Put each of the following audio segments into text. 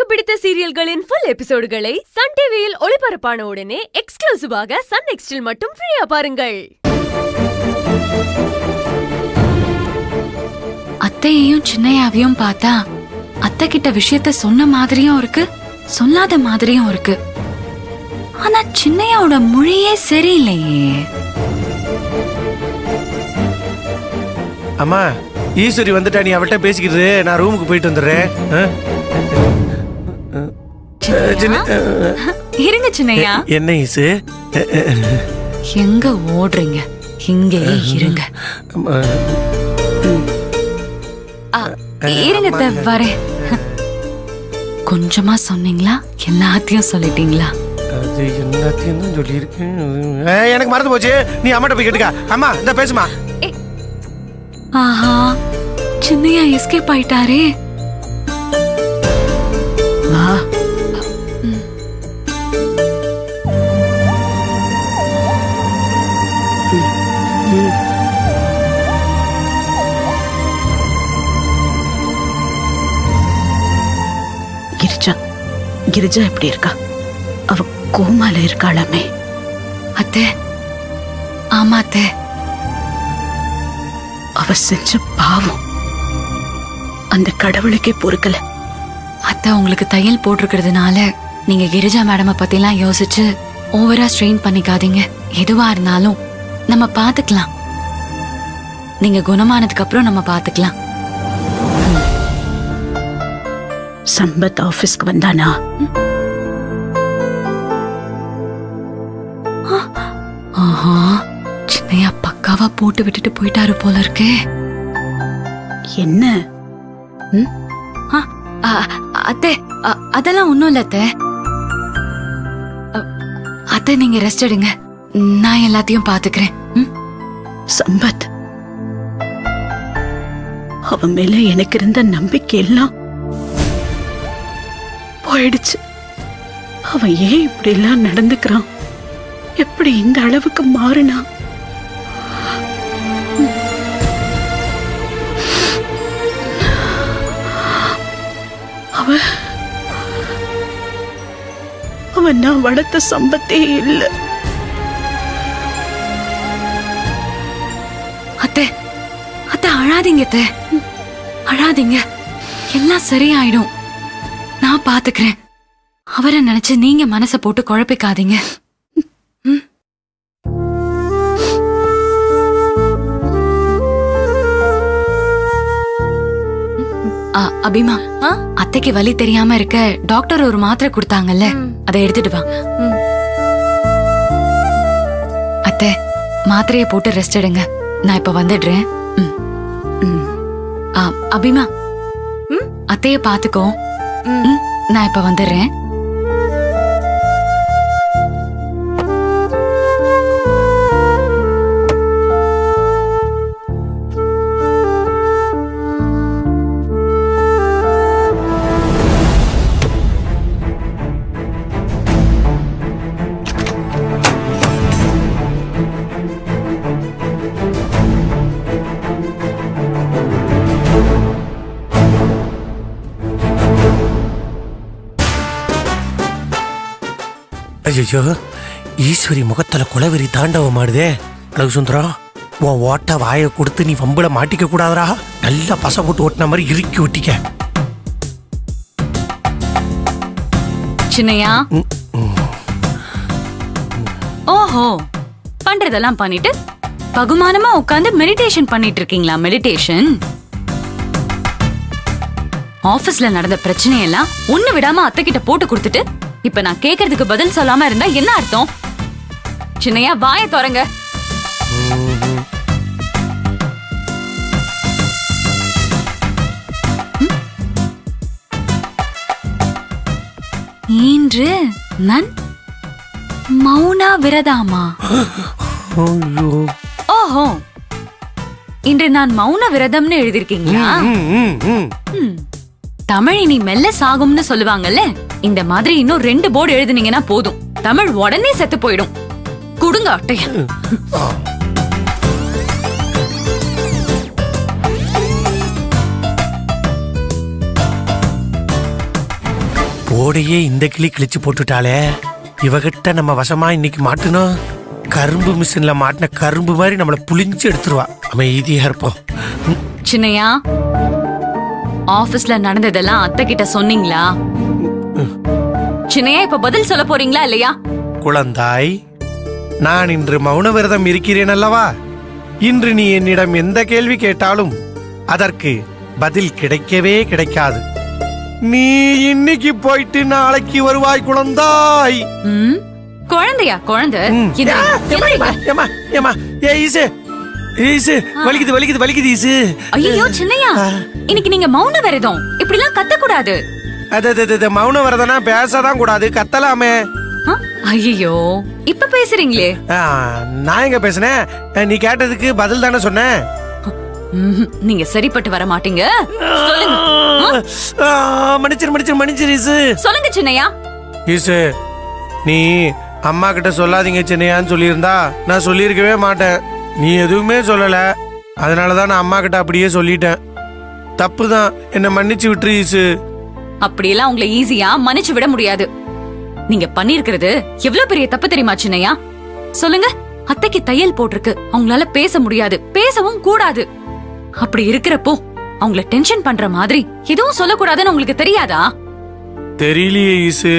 பிடித்த சீரியல்களின் full எபிசோடுகளை Sun டிவியில் ஒளிபரப்பான உடனே எக்ஸ்க்ளூசிவாக சன் நெக்ஸ்டில் மட்டும் ஃப்ரீயா பாருங்கள் அத்தையையும் சின்னையாவையும் பார்த்தா அத்தை கிட்ட விஷயத்த சொன்ன மாதிரியும் இருக்கு சொல்லாத மாதிரியும் இருக்கு ஆனா சின்னையாவோட மொழியே சரியில்லையே அம்மா ஈஸ்வரி வந்துட்டா நீ அவள்கிட்ட பேசிக்கிட்டு இரு, நான் ரூமுக்கு போயிட்டு வந்துடுறேன் ஆ? சின்ன- இருங்க சின்னையா என்ன ஈசு எங்க ஓடுறீங்க இங்கேயே இருங்க அம்மா, ஆ, இருங்க அத்தை, வரேன் கொஞ்சமா சொன்னீங்களா எல்லாத்தையும் சொல்லிட்டீங்களா அது எல்லாத்தையும் தான் சொல்லியிருக்கேன் ஆ, எனக்கு மறந்து போச்சு நீ அம்மாட்ட போய் கேட்டுக்கா அம்மா இந்த பேசுமா ஆஹா சின்னையா எஸ்கேப் ஆயிட்டாரே வா கிரிஜா கிரிஜா எப்படி இருக்கா அவ கோமால இருக்காளாமே அத்தை ஆமா அத்தை அவ செஞ்ச பாவம் அந்த கடவுளுக்கே பொறுக்கல அத்தை உங்களுக்கு தையல் போட்டிருக்கிறதுனால நீங்க கிரிஜா மேடம பத்திலாம் யோசிச்சு ஓவரா ஸ்ட்ரெயின் பண்ணிக்காதீங்க எதுவா இருந்தாலும் நம்ம பாத்துக்கலாம் நீங்க குணமானதுக்கு அப்புறம் நம்ம பாத்துக்கலாம் சம்பத் ஆபீஸ்க்கு வந்தானா ஆஹா சின்னையா பக்காவா போட்டு விட்டுட்டு போயிட்டாரு போல இருக்கே என்ன ஆ, ஆ, அத்தை அ, அதெல்லாம் ஒண்ணும் இல்ல அத்தை அ, அத்தை நீங்க ரெஸ்ட் எடுங்க நான் எல்லாத்தையும் பாத்துக்கிறேன் ம்? சம்பத் அவன் மேல எனக்கு இருந்த நம்பிக்கை எல்லாம் போயிடுச்சு அவன் ஏன் இப்படி எல்லாம் நடந்துக்கிறான் எப்படி இந்த அளவுக்கு மாறினா அவ அவன் நான் வளர்த்த சம்பத்தே இல்லை அத்தை அத்தை அழாதீங்க அத்தை அழாதீங்க எல்லாம் சரியாயிடும் நான் பாத்துக்கிறேன் அவரை நினைச்சு நீங்க மனச போட்டு குழப்பிக்காதீங்க ம்? ஆ, அபிமா அத்தைக்கு வலி தெரியாம இருக்க டாக்டர் ஒரு மாத்திரை கொடுத்தாங்கல்ல அதை எடுத்துட்டு வா அத்தை மாத்திரையை போட்டு ரெஸ்ட் எடுங்க நான் இப்ப வந்துடுறேன் ம். ம். ஆ, அபிமா அத்தைய பாத்துக்கோ ம், நான் இப்ப வந்துடுறேன் ஐயோ ஈஸ்வரி முகத்துல குலவெறி தாண்டவம் ஆடுதே அழகு சுந்தரம் உன் ஓட்ட வாயை கொடுத்து நீ வம்புல மாட்டிக்க கூடாதரா நல்லா பச போட்டு ஓட்டின மாதிரி இறுக்கி ஒட்டிக்க சின்னையா ஓஹோ பண்றதெல்லாம் பண்ணிட்டு பகுமானமா உட்கார்ந்து மெடிடேஷன் பண்ணிட்டு இருக்கீங்களா மெடிடேஷன் ஆபீஸ்ல நடந்த பிரச்சனையெல்லாம் ஒண்ணு விடாம அத்தை கிட்ட போட்டு கொடுத்துட்டு இப்ப நான் கேக்குறதுக்கு பதில் சொல்லாம இருந்தா என்ன அர்த்தம் சின்னையா வாய தொடங்க இன்று நன் மௌனா விரதாமா ஐயோ ஓஹோ இன்று நான் மௌன விரதம்னு எழுதிருக்கீங்களா ம், ம், ம். ம். தமிழ் இனி மெல்ல சாகும்னு சொல்லுவாங்கல்ல இந்த மாதிரி இன்னும் ரெண்டு போர்டு எழுதுனீங்கன்னா போதும் தமிழ் உடனே செத்து போயிடும் குடுங்க அட்டைய ஓடையே இந்த கிளி கிழிச்சு போட்டுட்டாளே இவகிட்ட நம்ம வசமா இன்னைக்கு மாட்டுனோம் கரும்பு மிஷின்ல மாட்டின கரும்பு மாதிரி நம்மள புளிஞ்சு எடுத்துருவா அமைதியா இருப்போம் ம், சின்னையா ஆபீஸ்ல நடந்ததெல்லாம் அத்தை கிட்ட சொன்னீங்களா சின்னையா இப்ப பதில் சொல்ல போறீங்களா இல்லையா குழந்தாய் நான் இன்று மௌன விரதம் இருக்கிறேன் அல்லவா இன்று நீ என்னிடம் எந்த கேள்வி கேட்டாலும் அதற்கு பதில் கிடைக்கவே கிடைக்காது நீ இன்னைக்கு போயிட்டு நாளைக்கு வருவாய் குழந்தாய் ம் குழந்தையா குழந்தை ம். இது ஆ, ஏம்மா, ஏம்மா, ஏம்மா, ஏம்மா, ஏ ஈசு ஈசு வலிக்குது வலிக்குது வலிக்குது ஈசு ஐயோ சின்னையா இன்னைக்கு நீங்க மௌன விரதம் இப்படி எல்லாம் கத்த கூடாது அது அது, அது, அது, மௌன விரதம்னா பேசதான் கூடாது கத்தலாமே ஐயோ இப்ப பேசுறீங்களே ஆ, நான் எங்க பேசுனேன் அஹ், நீ கேட்டதுக்கு பதில் தானே சொன்னேன் ம்ஹும். நீங்க சரிப்பட்டு வர மாட்டீங்க சொல்லுங்க ஆ, மன்னிச்சிரு மன்னிச்சிரு மன்னிச்சிரு ஈசு சொல்லுங்க சின்னையா ஈசு நீ அம்மா கிட்ட சொல்லாதீங்க சின்னையான்னு சொல்லியிருந்தா நான் சொல்லியிருக்கவே மாட்டேன் நீ எதுவுமே சொல்லல அதனால தான் நான் அம்மா கிட்ட அப்படியே சொல்லிட்டேன் தப்பு தான் என்னை மன்னிச்சு விட்டுரு ஈசு அப்படியெல்லாம் உங்களை ஈஸியா மன்னிச்சு விட முடியாது நீங்க பண்ணிருக்கிறது எவ்வளவு பெரிய தப்பு தெரியுமா சின்னையா சொல்லுங்க அத்தைக்கு தையல் போட்டிருக்கு அவங்களால பேச முடியாது பேசவும் கூடாது அப்படி இருக்கிறப்போ அவங்கள டென்ஷன் பண்ற மாதிரி எதுவும் சொல்லக்கூடாதுன்னு உங்களுக்கு தெரியாதா தெரியலையே ஈசு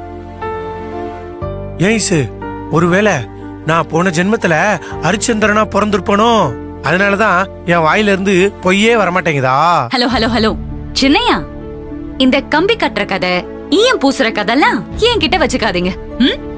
ஏன் ஈசு ஒருவேளை நான் போன ஜென்மத்துல ஹரிச்சந்திரனா பிறந்திருப்பனோ அதனாலதான் என் வாயில இருந்து பொய்யே வரமாட்டேங்குதா ஹலோ ஹலோ ஹலோ சின்னையா இந்த கம்பி கட்டுற கதை ஈயம் பூசுற கதைலாம் என் கிட்ட வச்சுக்காதீங்க ம்